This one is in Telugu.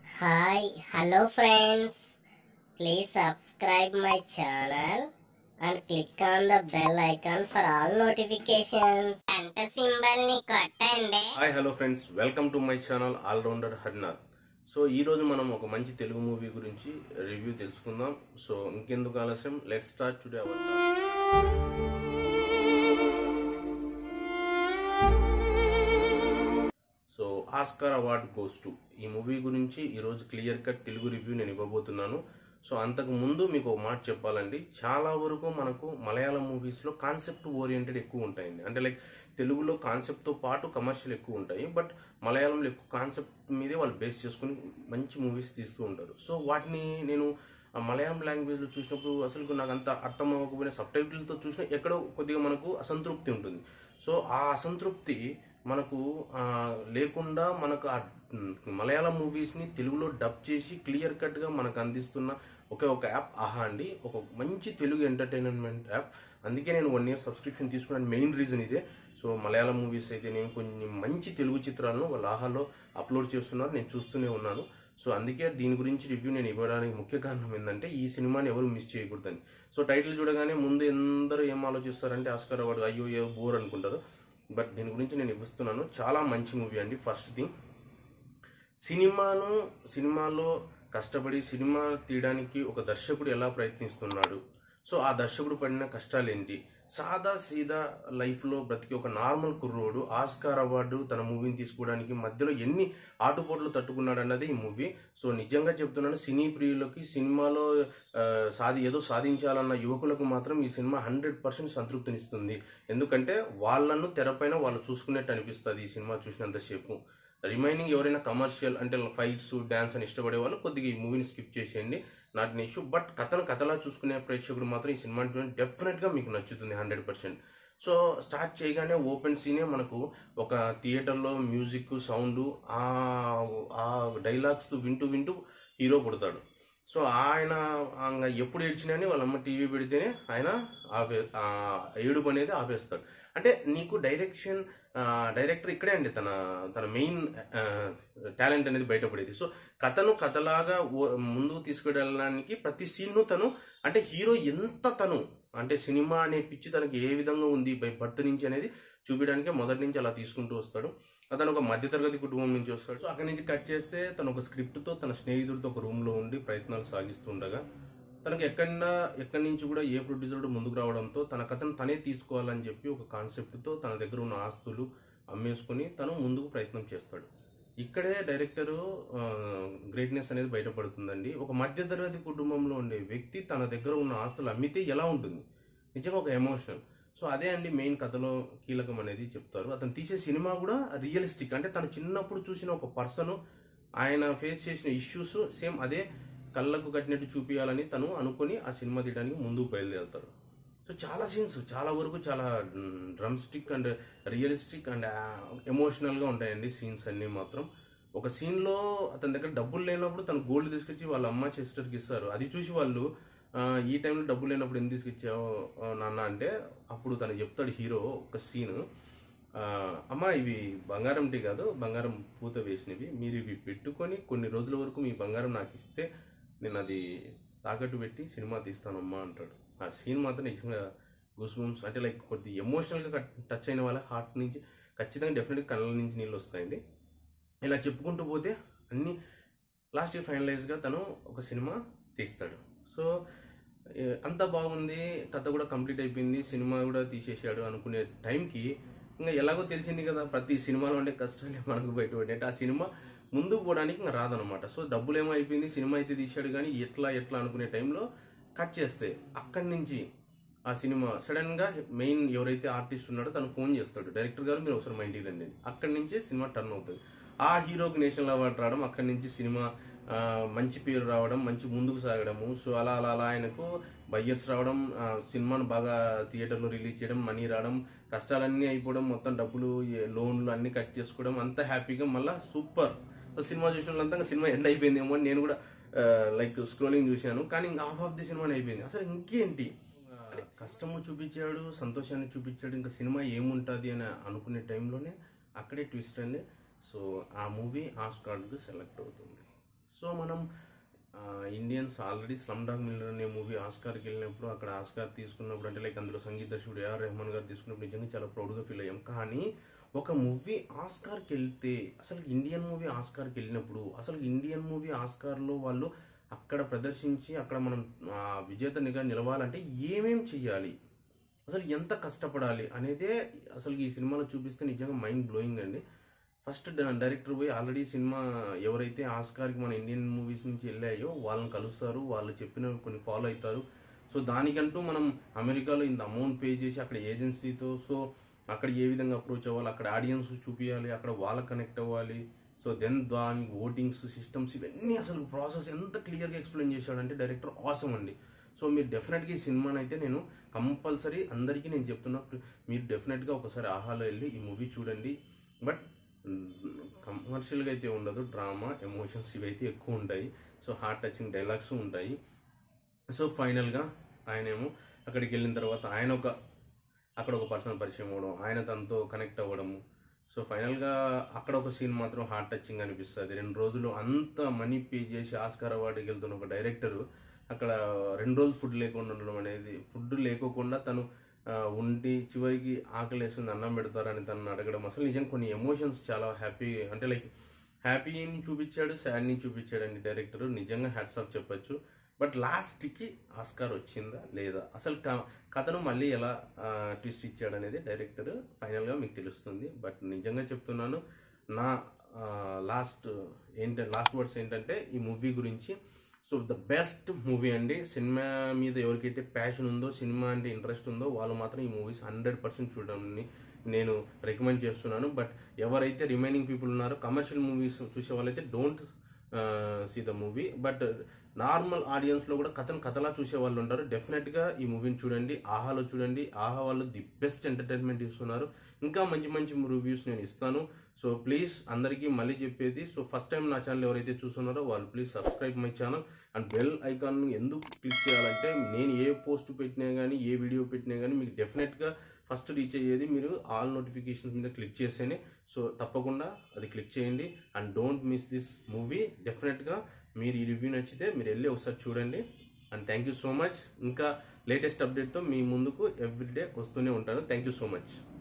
Hi, hello friends. Please subscribe my channel and click on the bell icon for all notifications. గంట సింబల్ ని కొట్టండి hi hello friends welcome to my channel allrounder హర్నార్ సో ఈ రోజు మనం ఒక మంచి తెలుగు మూవీ గురించి రివ్యూ తెలుసుకుందాం సో ఇంకెందుకు ఆలస్యం let start today our so Oscar award goes to ఈ మూవీ గురించి ఈ రోజు క్లియర్ కట్ తెలుగు రివ్యూ నేను ఇవ్వబోతున్నాను సో అంతకు ముందు మీకు ఒక మాట చెప్పాలండి చాలా వరకు మనకు మలయాళం మూవీస్ లో కాన్సెప్ట్ ఓరియంటెడ్ ఎక్కువ ఉంటాయండి అంటే లైక్ తెలుగులో కాన్సెప్ట్ తో పాటు కమర్షియల్ ఎక్కువ ఉంటాయి బట్ మలయాళంలో ఎక్కువ కాన్సెప్ట్ మీదే వాళ్ళు బేస్ చేసుకుని మంచి మూవీస్ తీస్తూ ఉంటారు సో వాటిని నేను ఆ మలయాళం లాంగ్వేజ్ లో చూసినప్పుడు అసలు నాకు అంత అర్థం అవ్వకపోయిన సబ్ తో చూసినా ఎక్కడో కొద్దిగా మనకు అసంతృప్తి ఉంటుంది సో ఆ అసంతృప్తి మనకు ఆ, లేకుండా మనకు ఆ మ్, మలయాళం మూవీస్ ని తెలుగులో డబ్ చేసి క్లియర్ కట్ గా మనకు అందిస్తున్న ఒకే ఒక యాప్ ఆహా అండి ఒక మంచి తెలుగు ఎంటర్టైన్మెంట్ యాప్ అందుకే నేను వన్ ఇయర్ సబ్స్క్రిప్షన్ తీసుకున్నాను మెయిన్ రీజన్ ఇదే సో మలయాళం మూవీస్ అయితే నేను కొన్ని మంచి తెలుగు చిత్రాలను వాళ్ళ ఆహాలో అప్లోడ్ చేస్తున్నారు నేను చూస్తూనే ఉన్నాను సో అందుకే దీని గురించి రివ్యూ నేను ఇవ్వడానికి ముఖ్య కారణం ఏంటంటే ఈ సినిమాని ఎవరు మిస్ చేయకూడదని సో టైటిల్ చూడగానే ముందు ఎందరూ ఏం ఆలోచిస్తారంటే ఆస్కార్ అవార్డు అయ్యో ఏ బోర్ అనుకుంటారు బట్ దీని గురించి నేను ఇవ్వస్తున్నాను చాలా మంచి మూవీ అండి ఫస్ట్ థింగ్ సినిమాను సినిమాలో కష్టపడి సినిమా తీయడానికి ఒక దర్శకుడు ఎలా ప్రయత్నిస్తున్నాడు సో ఆ దర్శకుడు పడిన కష్టాలు ఏంటి సాదా సీదా లైఫ్ లో బ్రతికి ఒక నార్మల్ కుర్రోడు ఆస్కార్ అవార్డు తన మూవీని తీసుకోవడానికి మధ్యలో ఎన్ని ఆటుపోట్లు తట్టుకున్నాడు అన్నది ఈ మూవీ సో నిజంగా చెప్తున్నాను సినీ ప్రియులకి సినిమాలో ఆ, సాధి ఏదో సాధించాలన్న యువకులకు మాత్రం ఈ సినిమా హండ్రెడ్ పర్సెంట్ సంతృప్తినిస్తుంది ఎందుకంటే వాళ్ళను తెరపైన వాళ్ళు చూసుకున్నట్టు అనిపిస్తుంది ఈ సినిమా చూసినంతసేపు రిమైనింగ్ ఎవరైనా కమర్షియల్ అంటే ఫైట్స్ డాన్స్ అని ఇష్టపడే వాళ్ళు కొద్దిగా ఈ మూవీని స్కిప్ చేసేయండి నాట్ అన్ ఇష్యూ బట్ కథను కథలా చూసుకునే ప్రేక్షకుడు మాత్రం ఈ సినిమాని చూడండి డెఫినెట్ గా మీకు నచ్చుతుంది హండ్రెడ్ పర్సెంట్ సో స్టార్ట్ చేయగానే ఓపెన్ సీనే మనకు ఒక థియేటర్లో మ్యూజిక్ సౌండ్ ఆ ఆ డైలాగ్స్ వింటూ వింటూ హీరో పుడతాడు సో ఆయన అంగ ఎప్పుడు ఏడ్చినా వాళ్ళమ్మ టీవీ పెడితేనే ఆయన ఆపే ఆ ఏడుపు అనేది ఆపేస్తాడు అంటే నీకు డైరెక్షన్ డైరెక్టర్ ఇక్కడే అండి తన తన మెయిన్ టాలెంట్ అనేది బయటపడేది సో కథను కథలాగా ఓ- ముందుకు తీసుకెళ్ళడానికి ప్రతి సీన్ను తను అంటే హీరో ఎంత తను అంటే సినిమా అనే పిచ్చి తనకి ఏ విధంగా ఉంది బై బర్త్ నుంచి అనేది చూపించడానికి మొదటి నుంచి అలా తీసుకుంటూ వస్తాడు అతను ఒక మధ్యతరగతి కుటుంబం నుంచి వస్తాడు సో అక్కడి నుంచి కట్ చేస్తే తను ఒక స్క్రిప్ట్ తో తన స్నేహితుడితో ఒక రూమ్ లో ఉండి ప్రయత్నాలు సాగిస్తుండగా తనకు ఎక్కడ ఎక్కడి నుంచి కూడా ఏ ప్రొడ్యూసర్ ముందుకు రావడంతో తన కథను తనే తీసుకోవాలని చెప్పి ఒక కాన్సెప్ట్ తో తన దగ్గర ఉన్న ఆస్తులు అమ్మేసుకుని తను ముందుకు ప్రయత్నం చేస్తాడు ఇక్కడే డైరెక్టర్ గ్రేట్నెస్ అనేది బయటపడుతుందండి ఒక మధ్యతరగతి కుటుంబంలో ఉండే వ్యక్తి తన దగ్గర ఉన్న ఆస్తులు అమ్మితే ఎలా ఉంటుంది నిజంగా ఒక ఎమోషనల్ సో అదే అండి మెయిన్ కథలో కీలకం అనేది చెప్తారు అతను తీసే సినిమా కూడా రియలిస్టిక్ అంటే తను చిన్నప్పుడు చూసిన ఒక పర్సన్ ఆయన ఫేస్ చేసిన ఇష్యూస్ సేమ్ అదే కళ్ళకు కట్టినట్టు చూపించాలని తను అనుకొని ఆ సినిమా తీయడానికి ముందుకు బయలుదేరుతారు సో చాలా సీన్స్ చాలా వరకు చాలా dramatic and realistic and emotional గా ఉంటాయండి సీన్స్ అన్ని మాత్రం ఒక సీన్ లో అతని దగ్గర డబ్బులు లేనప్పుడు తను గోల్డ్ తీసుకొచ్చి వాళ్ళ అమ్మ సిస్టర్ కి ఇస్తారు అది చూసి వాళ్ళు ఆ, ఈ టైంలో డబ్బులు లేనప్పుడు ఎందుకు తీసుకొచ్చావు ఆ, నాన్న అంటే అప్పుడు తను చెప్తాడు హీరో ఒక సీన్ అమ్మ ఇవి బంగారం టీ కాదు బంగారం పూత వేసినవి మీరు ఇవి పెట్టుకొని కొన్ని రోజుల వరకు మీ బంగారం నాకు ఇస్తే నేను అది తాకట్టు పెట్టి సినిమా తీస్తానమ్మా అంటాడు ఆ సీన్ మాత్రం నిజంగా గూస్ బంప్స్ అంటే లైక్ కొద్ది ఎమోషనల్గా టచ్ అయిన వాళ్ళ హార్ట్ నుంచి ఖచ్చితంగా డెఫినెట్గా కళ్ళ నుంచి నీళ్ళు వస్తాయండి ఇలా చెప్పుకుంటూ పోతే అన్ని లాస్ట్ ఫైనలైజ్గా తను ఒక సినిమా తీస్తాడు సో ఏ, అంతా బాగుంది కథ కూడా కంప్లీట్ అయిపోయింది సినిమా కూడా తీసేసాడు అనుకునే టైంకి ఇంకా ఎలాగో తెలిసింది కదా ప్రతి సినిమాలో ఉండే కష్టాలే మనకు బయటపడి అంటే ఆ సినిమా ముందుకు పోవడానికి ఇంకా రాదనమాట సో డబ్బులు ఏమో అయిపోయింది సినిమా అయితే తీశాడు కానీ ఎట్లా ఎట్లా అనుకునే టైంలో కట్ చేస్తే అక్కడి నుంచి ఆ సినిమా సడన్ గా మెయిన్ ఎవరైతే ఆర్టిస్ట్ ఉన్నాడో తను ఫోన్ చేస్తాడు డైరెక్టర్ గారు మీరు ఒకసారి మా ఇంటికి రండి అని. అక్కడి నుంచే సినిమా టర్న్ అవుతుంది ఆ హీరోకి నేషనల్ అవార్డు రావడం అక్కడి నుంచి సినిమా ఆ, మంచి పేరు రావడం మంచి ముందుకు సాగడము సో అలా అలా అలా ఆయనకు బయ్యర్స్ రావడం ఆ, సినిమాను బాగా థియేటర్లో రిలీజ్ చేయడం మనీ రావడం కష్టాలన్నీ అయిపోవడం మొత్తం డబ్బులు ఏ- లోన్లు అన్ని కట్ చేసుకోవడం అంత హ్యాపీగా మళ్ళా సూపర్ సో సినిమా చూసిన వాళ్ళంతా ఇంకా సినిమా ఎండ్ అయిపోయిందేమో అని నేను కూడా లైక్ స్క్రోలింగ్ చూశాను కానీ ఇంకా హాఫ్ ఆఫ్ ది సినిమా అయిపోయింది అసలు ఇంకేంటి కష్టము చూపించాడు సంతోషాన్ని చూపించాడు ఇంకా సినిమా ఏముంటుంది అని అనుకునే టైంలోనే అక్కడే ట్విస్ట్ అండి సో ఆ మూవీ ఆస్కార్డ్కి సెలెక్ట్ అవుతుంది సో మనం ఆ, Indians already Slumdog Millionaire అనే మూవీ ఆస్కార్కి వెళ్ళినప్పుడు అక్కడ ఆస్కార్ తీసుకున్నప్పుడు అంటే లైక్ అందులో సంగీత దర్శకుడు ఏఆర్ రెహమాన్ గారు తీసుకున్నప్పుడు నిజంగా చాలా ప్రౌడ్గా ఫీల్ అయ్యాం కానీ ఒక మూవీ ఆస్కార్కి వెళ్తే అసలు ఇండియన్ మూవీ ఆస్కార్కి వెళ్ళినప్పుడు అసలు ఇండియన్ మూవీ ఆస్కార్లో వాళ్ళు అక్కడ ప్రదర్శించి అక్కడ మనం ఆ, విజేతనిగా నిలవాలంటే ఏమేం చెయ్యాలి అసలు ఎంత కష్టపడాలి అనేదే అసలు ఈ సినిమాలో చూపిస్తే నిజంగా మైండ్ బ్లోయింగ్ అండి ఫస్ట్ డైరెక్టర్ పోయి ఆల్రెడీ సినిమా ఎవరైతే ఆస్కార్కి మన ఇండియన్ మూవీస్ నుంచి వెళ్ళాయో వాళ్ళని కలుస్తారు వాళ్ళు చెప్పిన కొన్ని ఫాలో అవుతారు సో దానికంటూ మనం అమెరికాలో ఇంత అమౌంట్ పే చేసి అక్కడ ఏజెన్సీతో సో అక్కడ ఏ విధంగా అప్రోచ్ అవ్వాలి అక్కడ ఆడియన్స్ చూపించాలి అక్కడ వాళ్ళకి కనెక్ట్ అవ్వాలి సో దెన్ దానికి ఓటింగ్స్ సిస్టమ్స్ ఇవన్నీ అసలు ప్రాసెస్ ఎంత క్లియర్గా ఎక్స్ప్లెయిన్ చేశాడంటే డైరెక్టర్ ఆసమ్ అండి సో మీరు డెఫినెట్గా ఈ సినిమాని అయితే నేను కంపల్సరీ అందరికీ నేను చెప్తున్నా మీరు డెఫినెట్గా ఒకసారి ఆహాలో వెళ్ళి ఈ మూవీ చూడండి బట్ కమర్షియల్గా అయితే ఉండదు డ్రామా ఎమోషన్స్ ఇవైతే ఎక్కువ ఉంటాయి సో హార్ట్ టచింగ్ డైలాగ్స్ ఉంటాయి సో ఫైనల్గా ఆయనేమో అక్కడికి వెళ్ళిన తర్వాత ఆయన ఒక అక్కడ ఒక పర్సన్ పరిచయం అవ్వడం ఆయన తనతో కనెక్ట్ అవ్వడము సో ఫైనల్గా అక్కడ ఒక సీన్ మాత్రం హార్ట్ టచింగ్ అనిపిస్తుంది రెండు రోజులు అంత మనీ పే చేసి ఆస్కార్ అవార్డుకి వెళ్తున్న ఒక డైరెక్టర్ అక్కడ రెండు రోజులు ఫుడ్ లేకుండా ఉండడం అనేది ఫుడ్ లేకోకుండా తను ఆ, ఉండి చివరికి ఆకలి వేస్తుంది అన్నం పెడతారని తనని అడగడం అసలు నిజంగా కొన్ని ఎమోషన్స్ చాలా హ్యాపీ అంటే లైక్ హ్యాపీని చూపించాడు సాడ్ని చూపించాడండి డైరెక్టర్ నిజంగా హ్యాట్స్ ఆఫ్ చెప్పొచ్చు బట్ లాస్ట్కి ఆస్కార్ వచ్చిందా లేదా అసలు క- కథను మళ్ళీ ఎలా ట్విస్ట్ ఇచ్చాడు అనేది డైరెక్టర్ ఫైనల్గా మీకు తెలుస్తుంది బట్ నిజంగా చెప్తున్నాను నా లాస్ట్ ఏంటంటే లాస్ట్ వర్డ్స్ ఏంటంటే ఈ మూవీ గురించి సో ద బెస్ట్ మూవీ అండి సినిమా మీద ఎవరికైతే ప్యాషన్ ఉందో సినిమా అంటే ఇంట్రెస్ట్ ఉందో వాళ్ళు మాత్రం ఈ మూవీస్ హండ్రెడ్ పర్సెంట్ చూడడాన్ని నేను రికమెండ్ చేస్తున్నాను బట్ ఎవరైతే రిమైనింగ్ పీపుల్ ఉన్నారో కమర్షియల్ మూవీస్ చూసే వాళ్ళైతే don't see the movie but normal ఆడియన్స్లో కూడా కథను కథలా చూసే వాళ్ళు ఉంటారు డెఫినెట్గా ఈ మూవీని చూడండి ఆహాలో చూడండి ఆహా వాళ్ళు ది బెస్ట్ ఎంటర్టైన్మెంట్ ఇస్తున్నారు ఇంకా మంచి మంచి రివ్యూస్ నేను ఇస్తాను సో ప్లీజ్ అందరికీ మళ్ళీ చెప్పేది సో ఫస్ట్ టైం నా ఛానల్ ఎవరైతే చూస్తున్నారో వాళ్ళు please subscribe my channel and bell icon ఎందుకు క్లిక్ చేయాలంటే నేను ఏ పోస్ట్ పెట్టినా కానీ ఏ వీడియో పెట్టినా కానీ మీకు డెఫినెట్గా ఫస్ట్ రీచ్ అయ్యేది మీరు ఆల్ నోటిఫికేషన్స్ మీద క్లిక్ చేస్తేనే సో తప్పకుండా అది క్లిక్ చేయండి and don't miss this movie డెఫినెట్గా మీరు ఈ రివ్యూ నచ్చితే మీరు వెళ్ళి ఒకసారి చూడండి and thank you so much ఇంకా లేటెస్ట్ అప్డేట్తో మీ ముందుకు ఎవ్రీడే వస్తూనే ఉంటాను థ్యాంక్ యూ సో మచ్